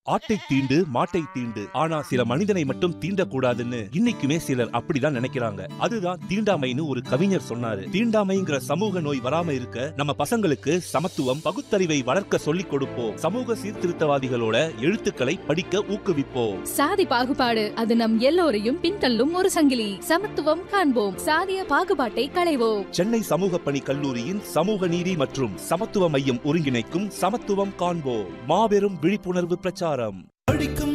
ஆட்டை தீண்டு மாட்டை தீண்டு ஆனா சில மனிதனை மட்டும் தீண்டக்கூடாதுன்னு இன்னைக்குமே சிலர் அப்படிதான் நினைக்கிறாங்க அதுதான் தீண்டாமைன்னு ஒரு கவிஞர் சொன்னாரு தீண்டாமைங்கிற சமூக நோய் வராம இருக்க நம்ம பசங்களுக்கு சமத்துவம் பகுத்தறிவை வளர்க்க சொல்லிக் கொடுப்போம் சமூக சீர்திருத்தவாதிகளோட எழுத்துக்களை படிக்க ஊக்குவிப்போம் சாதி பாகுபாடு அது நம் எல்லோரையும் பின்தள்ளும் ஒரு சங்கிலி சமத்துவம் காண்போம் சாதிய பாகுபாட்டை களைவோம் சென்னை சமூக பணி கல்லூரியின் சமூக நீதி மற்றும் சமத்துவ மையம் ஒருங்கிணைக்கும் சமத்துவம் காண்போம் மாபெரும் விழிப்புணர்வு பிரச்சாரம் படிக்கும்